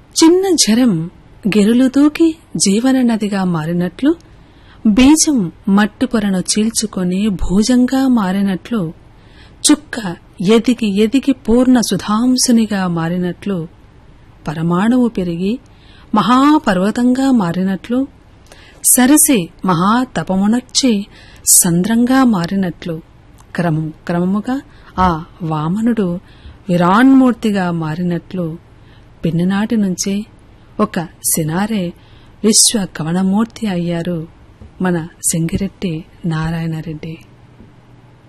చిన్న జరం గెరులు దూకి జీవన నదిగా మారినట్లు బీజం మట్టి పొరను చీల్చుకొని భూజంగా మారినట్లు చుక్క ఎదిగి ఎదిగి పూర్ణ సుధాంసునిగా మారినట్లు పరమాణువు పెరిగి మహాపర్వతంగా మారినట్లు సరసి మహాతపమునర్చి సంద్రంగా మారినట్లు క్రమం క్రమముగా ఆ వామనుడు విరాన్మూర్తిగా మారినట్లు పిన్ననాటి నుంచే ఒక సినారే విశ్వ కవనమూర్తి అయ్యారు మన సింగిరెడ్డి నారాయణరెడ్డి